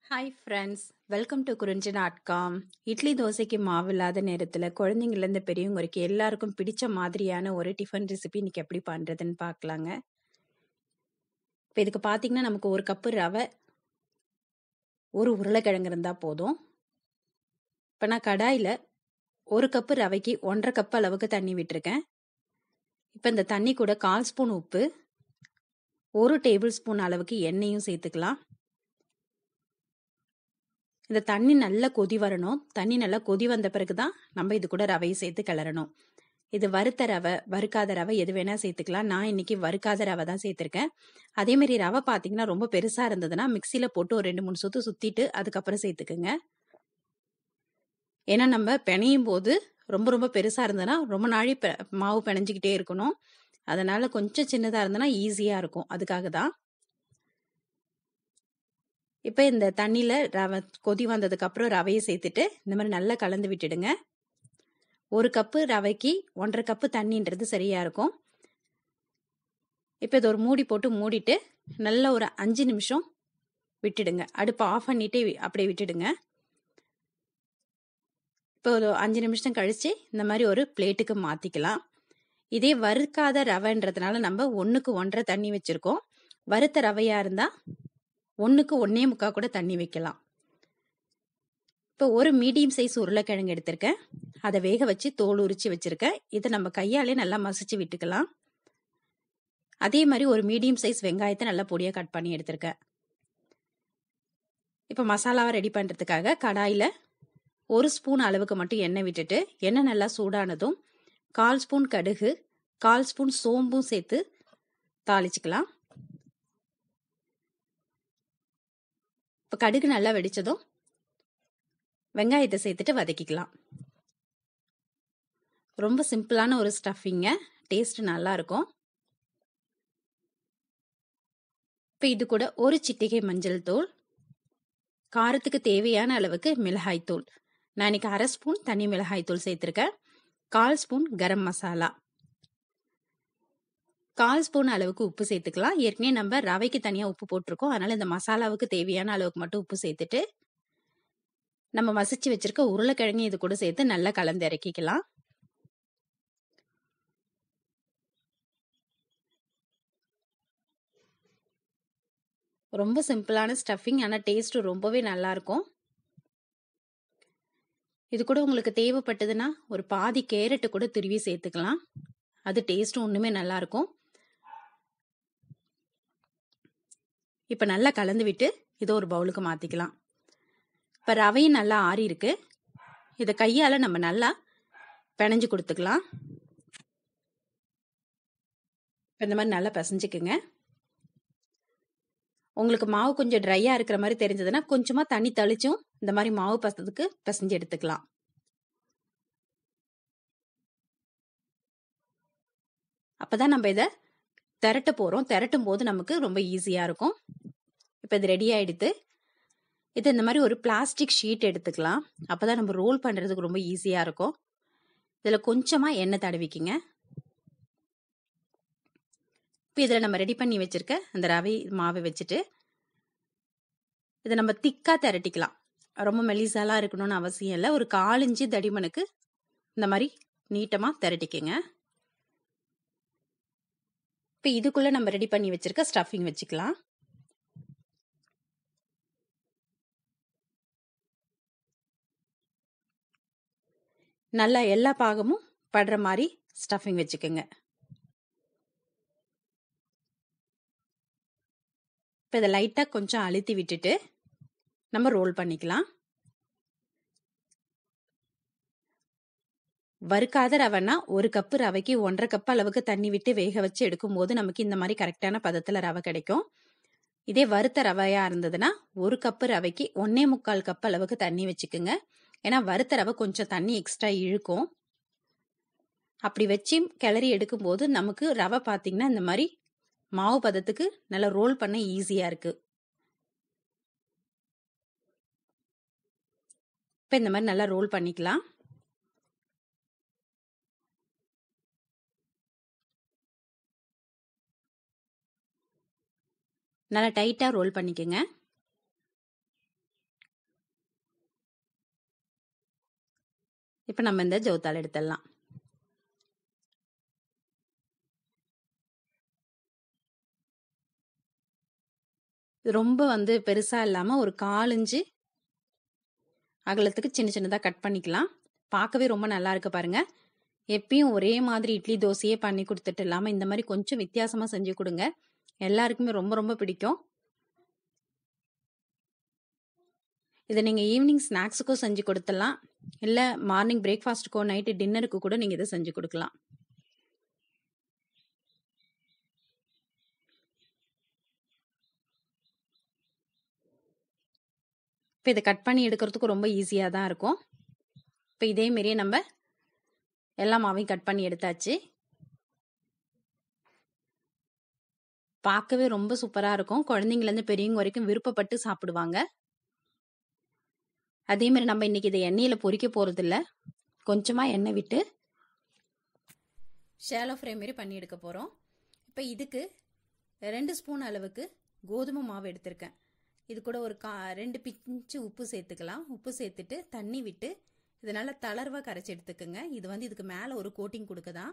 hi friends welcome to Kurinji dot com idli தோசைக்கு மாவு இல்லாத நேரத்தில் குழந்தைங்கள்லேருந்து பெரியவங்க வரைக்கும் எல்லாருக்கும் பிடிச்ச மாதிரியான ஒரு டிஃபன் ரெசிபி இன்னைக்கு எப்படி பண்ணுறதுன்னு பார்க்கலாங்க இப்போ இதுக்கு பார்த்தீங்கன்னா நமக்கு ஒரு கப்பு ரவை ஒரு உருளைக்கிழங்கு இருந்தால் போதும் இப்போ நான் கடாயில் ஒரு கப்பு ரவைக்கு ஒன்றரை கப் அளவுக்கு தண்ணி விட்டுருக்கேன் இப்போ இந்த தண்ணி கூட கால் ஸ்பூன் உப்பு ஒரு டேபிள் ஸ்பூன் அளவுக்கு எண்ணெயும் சேர்த்துக்கலாம் இந்த தண்ணி நல்லா கொதி வரணும் தண்ணி நல்லா கொதி வந்த பிறகு தான் நம்ம இது கூட ரவையை சேர்த்து கிளறணும் இது வறுத்த ரவை வறுக்காத ரவை எது வேணா சேர்த்துக்கலாம் நான் இன்னைக்கு வறுக்காத ரவை தான் சேர்த்துருக்கேன் அதே மாதிரி ரவை பார்த்தீங்கன்னா ரொம்ப பெருசா இருந்ததுன்னா மிக்சியில போட்டு ஒரு ரெண்டு மூணு சுத்து சுத்திட்டு அதுக்கப்புறம் சேர்த்துக்குங்க ஏன்னா நம்ம பிணையும் போது ரொம்ப ரொம்ப பெருசா இருந்ததுன்னா ரொம்ப நாளை பெ- மாவு பிணைஞ்சிக்கிட்டே இருக்கணும் அதனால கொஞ்சம் சின்னதா இருந்ததுன்னா ஈஸியா இருக்கும் அதுக்காக தான் இப்போ இந்த தண்ணியில் ரவை கொதி வந்ததுக்கு அப்புறம் ரவையை சேர்த்துட்டு இந்த மாதிரி நல்லா கலந்து விட்டுடுங்க ஒரு கப்பு ரவைக்கு ஒன்றரை கப்பு தண்ணின்றது சரியா இருக்கும் இப்போ இது ஒரு மூடி போட்டு மூடிட்டு நல்ல ஒரு அஞ்சு நிமிஷம் விட்டுடுங்க அடுப்பை ஆஃப் பண்ணிட்டு வி- அப்படியே விட்டுடுங்க இப்போ ஒரு அஞ்சு நிமிஷம் கழிச்சு இந்த மாதிரி ஒரு பிளேட்டுக்கு மாத்திக்கலாம் இதே வறுக்காத ரவைன்றதுனால நம்ம ஒன்றுக்கு ஒன்றரை தண்ணி வச்சிருக்கோம் வறுத்த ரவையா இருந்தா ஒன்றுக்கு ஒன்னே முக்கா கூட தண்ணி வைக்கலாம் இப்போ ஒரு மீடியம் சைஸ் உருளைக்கிழங்கு எடுத்திருக்கேன் அதை வேக வச்சு தோல் உரிச்சு வச்சிருக்கேன் இதை நம்ம கையாலே நல்லா மசிச்சு விட்டுக்கலாம் அதே மாதிரி ஒரு மீடியம் சைஸ் வெங்காயத்தை நல்லா பொடியாக கட் பண்ணி எடுத்திருக்கேன் இப்போ மசாலாவை ரெடி பண்ணுறதுக்காக கடாயில் ஒரு ஸ்பூன் அளவுக்கு மட்டும் எண்ணெய் விட்டுட்டு எண்ணெய் நல்லா சூடானதும் கால் ஸ்பூன் கடுகு கால் ஸ்பூன் சோம்பும் சேர்த்து தாளிச்சுக்கலாம் இப்போ கடுகு நல்லா வெடிச்சதும் வெங்காயத்தை சேர்த்துட்டு வதக்கிக்கலாம் ரொம்ப சிம்பிளான ஒரு ஸ்டஃபிங்க டேஸ்ட் நல்லா இருக்கும் இப்போ இது கூட ஒரு சிட்டிகை மஞ்சள் தூள் காரத்துக்கு தேவையான அளவுக்கு மிளகாய் தூள் நான் இன்னைக்கு அரை ஸ்பூன் தனி மிளகாய் தூள் சேர்த்துருக்கேன் கால் ஸ்பூன் கரம் மசாலா கால் ஸ்பூன் அளவுக்கு உப்பு சேர்த்துக்கலாம் ஏற்கனவே நம்ம ரவைக்கு தனியாக உப்பு போட்டிருக்கோம் அதனால இந்த மசாலாவுக்கு தேவையான அளவுக்கு மட்டும் உப்பு சேர்த்துட்டு நம்ம மசிச்சு வச்சிருக்க உருளைக்கிழங்கு இது கூட சேர்த்து நல்லா கலந்து இறக்கிக்கலாம் ரொம்ப சிம்பிளான ஸ்டஃபிங் ஆனால் டேஸ்ட் ரொம்பவே நல்லா இருக்கும் இது கூட உங்களுக்கு தேவைப்பட்டதுன்னா ஒரு பாதி கேரட்டு கூட துருவி சேர்த்துக்கலாம் அது டேஸ்ட்டும் ஒன்றுமே நல்லா இருக்கும் இப்போ நல்லா கலந்து விட்டு இதை ஒரு பவுலுக்கு மாற்றிக்கலாம் இப்போ ரவையும் நல்லா ஆறி இருக்கு இதை கையால் நம்ம நல்லா பிணைஞ்சு கொடுத்துக்கலாம் இப்போ இந்த மாதிரி நல்லா பிசைஞ்சுக்குங்க உங்களுக்கு மாவு கொஞ்சம் ட்ரையாக இருக்கிற மாதிரி தெரிஞ்சதுன்னா கொஞ்சமாக தண்ணி தெளிச்சும் இந்த மாதிரி மாவு பசத்துக்கு பிசைஞ்சு எடுத்துக்கலாம் அப்பதான் நம்ம இதை திரட்ட போகிறோம் திரட்டும் போது நமக்கு ரொம்ப ஈஸியாக இருக்கும் இப்போ இது ரெடி ஆயிடுத்து இது இந்த மாதிரி ஒரு பிளாஸ்டிக் ஷீட் எடுத்துக்கலாம் அப்பதான் நம்ம ரோல் பண்ணுறதுக்கு ரொம்ப ஈஸியாக இருக்கும் இதில் கொஞ்சமாக எண்ணெய் தடவிக்கிங்க இப்போ இதில் நம்ம ரெடி பண்ணி வச்சிருக்க அந்த ரவை மாவை வச்சுட்டு இதை நம்ம திக்காக திரட்டிக்கலாம் ரொம்ப மெலிசாலாம் இருக்கணும்னு அவசியம் இல்லை ஒரு காலிஞ்சி தடிமனுக்கு இந்த மாதிரி நீட்டமாக திரட்டிக்கங்க இப்போ இதுக்குள்ளே நம்ம ரெடி பண்ணி வச்சிருக்க ஸ்டஃபிங் வச்சுக்கலாம் நல்லா எல்லா பாகமும் படுற மாதிரி ஸ்டஃபிங் வச்சுக்கோங்க இப்போ இதை லைட்டாக கொஞ்சம் அழுத்தி விட்டுட்டு நம்ம ரோல் பண்ணிக்கலாம் வறுக்காத ரவைனா ஒரு கப்பு ரவைக்கு ஒன்றரை கப் அளவுக்கு தண்ணி விட்டு வேக வச்சு எடுக்கும்போது நமக்கு இந்த மாதிரி கரெக்டான பதத்தில் ரவை கிடைக்கும் இதே வறுத்த ரவையா இருந்ததுன்னா ஒரு கப்பு ரவைக்கு ஒன்னே முக்கால் கப் அளவுக்கு தண்ணி வச்சுக்குங்க ஏன்னா வறுத்த ரவை கொஞ்சம் தண்ணி எக்ஸ்ட்ரா இழுக்கும் அப்படி வச்சு கிளறி எடுக்கும்போது நமக்கு ரவை பார்த்தீங்கன்னா இந்த மாதிரி மாவு பதத்துக்கு நல்லா ரோல் பண்ண ஈஸியா இருக்கு இப்போ இந்த மாதிரி நல்லா ரோல் பண்ணிக்கலாம் நல்லா டைட்டாக ரோல் பண்ணிக்கோங்க இப்போ நம்ம இந்த ஜவுத்தால் எடுத்துடலாம் ரொம்ப வந்து பெருசாக இல்லாமல் ஒரு காலஞ்சு அகலத்துக்கு சின்ன சின்னதாக கட் பண்ணிக்கலாம் பார்க்கவே ரொம்ப நல்லா இருக்கு பாருங்க எப்பயும் ஒரே மாதிரி இட்லி தோசையே பண்ணி கொடுத்துட்டு இல்லாமல் இந்த மாதிரி கொஞ்சம் வித்தியாசமாக செஞ்சு கொடுங்க எல்லாருக்குமே ரொம்ப ரொம்ப பிடிக்கும் இதை நீங்கள் ஈவினிங் ஸ்நாக்ஸுக்கும் செஞ்சு கொடுத்துடலாம் இல்லை மார்னிங் பிரேக்ஃபாஸ்ட்டுக்கோ நைட்டு டின்னருக்கு கூட நீங்கள் இதை செஞ்சு கொடுக்கலாம் இப்போ இதை கட் பண்ணி எடுக்கிறதுக்கு ரொம்ப ஈஸியாக தான் இருக்கும் இப்போ இதே மாரியே நம்ம எல்லா மாவையும் கட் பண்ணி எடுத்தாச்சு பார்க்கவே ரொம்ப சூப்பராக இருக்கும் குழந்தைங்கலேருந்து பெரியவங்க வரைக்கும் விருப்பப்பட்டு சாப்பிடுவாங்க அதே மாதிரி நம்ம இன்னைக்கு இதை எண்ணெயில் பொரிக்க போகிறது இல்லை கொஞ்சமாக எண்ணெய் விட்டு ஷேலோ ஃப்ரை மாரி பண்ணி எடுக்க போகிறோம் இப்போ இதுக்கு ரெண்டு ஸ்பூன் அளவுக்கு கோதுமை மாவு எடுத்திருக்கேன் இது கூட ஒரு கா ரெண்டு பிஞ்சு உப்பு சேர்த்துக்கலாம் உப்பு சேர்த்துட்டு தண்ணி விட்டு இதனால் தளர்வாக கரைச்சி எடுத்துக்கோங்க இது வந்து இதுக்கு மேலே ஒரு கோட்டிங் கொடுக்க தான்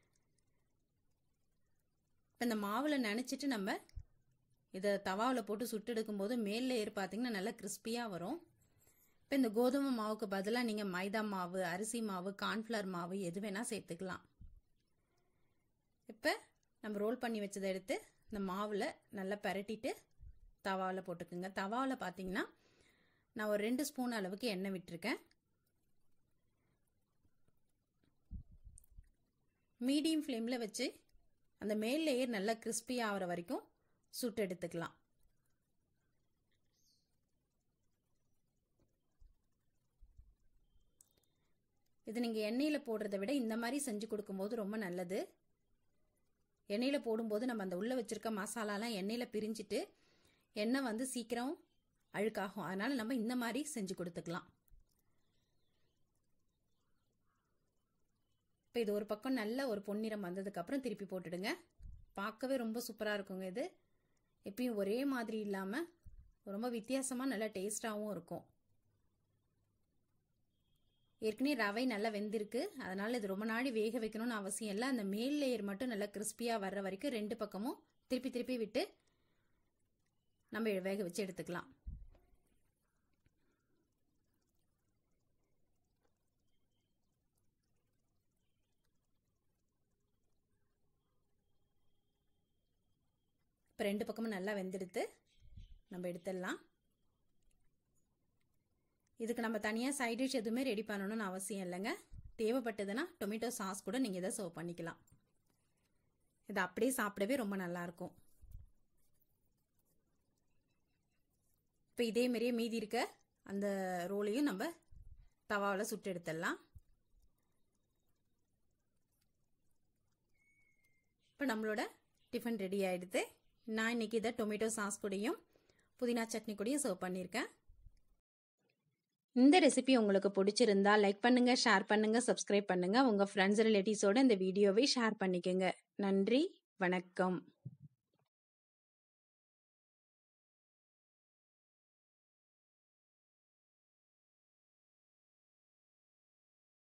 இப்போ இந்த மாவில் நினச்சிட்டு நம்ம இதை தவாவில் போட்டு சுட்டு எடுக்கும்போது மேல் லேயர் பார்த்தீங்கன்னா நல்லா கிறிஸ்பியாக வரும் இப்போ இந்த கோதுமை மாவுக்கு பதிலாக நீங்கள் மைதா மாவு அரிசி மாவு கார்ன்ஃப்ளவர் மாவு எது வேணால் சேர்த்துக்கலாம் இப்போ நம்ம ரோல் பண்ணி வச்சதை எடுத்து இந்த மாவில் நல்லா பரட்டிட்டு தவாவில் போட்டுக்குங்க தவாவில் பார்த்தீங்கன்னா நான் ஒரு ரெண்டு ஸ்பூன் அளவுக்கு எண்ணெய் விட்டுருக்கேன் மீடியம் ஃப்ளேமில் வச்சு அந்த மேல் லேயர் நல்லா கிறிஸ்பி ஆகிற வரைக்கும் சுட்டு எடுத்துக்கலாம் இது நீங்கள் எண்ணெயில் போடுறத விட இந்த மாதிரி செஞ்சு கொடுக்கும்போது ரொம்ப நல்லது எண்ணெயில் போடும்போது நம்ம அந்த உள்ளே வச்சுருக்க மசாலாலாம் எண்ணெயில் பிரிஞ்சுட்டு எண்ணெய் வந்து சீக்கிரம் அழுக்காகும் அதனால் நம்ம இந்த மாதிரி செஞ்சு கொடுத்துக்கலாம் இப்போ இது ஒரு பக்கம் நல்ல ஒரு பொன்னிறம் வந்ததுக்கப்புறம் திருப்பி போட்டுடுங்க பார்க்கவே ரொம்ப சூப்பராக இருக்குங்க இது எப்பயும் ஒரே மாதிரி இல்லாமல் ரொம்ப வித்தியாசமாக நல்லா டேஸ்டாகவும் இருக்கும் ஏற்கனவே ரவை நல்லா வெந்திருக்கு அதனால் இது ரொம்ப நாள் வேக வைக்கணும்னு அவசியம் இல்லை அந்த மேல் லேயர் மட்டும் நல்லா கிறிஸ்பியாக வர்ற வரைக்கும் ரெண்டு பக்கமும் திருப்பி திருப்பி விட்டு நம்ம வேக வச்சு எடுத்துக்கலாம் இப்போ ரெண்டு பக்கமும் நல்லா வெந்தெடுத்து நம்ம எடுத்துடலாம் இதுக்கு நம்ம தனியாக சைட் டிஷ் எதுவுமே ரெடி பண்ணணும்னு அவசியம் இல்லைங்க தேவைப்பட்டதுன்னா டொமேட்டோ சாஸ் கூட நீங்கள் இதை சர்வ் பண்ணிக்கலாம் இது அப்படியே சாப்பிடவே ரொம்ப நல்லாயிருக்கும் இப்போ இதே மாதிரியே மீதி இருக்க அந்த ரோலையும் நம்ம தவாவில் சுட்டு எடுத்துடலாம் இப்போ நம்மளோட டிஃபன் ரெடி ஆகிடுது நான் இன்றைக்கி இதை டொமேட்டோ சாஸ் கூடயும் புதினா சட்னி கூடயும் சர்வ் பண்ணியிருக்கேன் இந்த ரெசிபி உங்களுக்கு பிடிச்சிருந்தா லைக் பண்ணுங்க ஷேர் பண்ணுங்க சப்ஸ்கிரைப் பண்ணுங்க உங்க ஃப்ரெண்ட்ஸ் ரிலேட்டிவ்ஸோட இந்த வீடியோவை ஷேர் பண்ணிக்கோங்க நன்றி வணக்கம்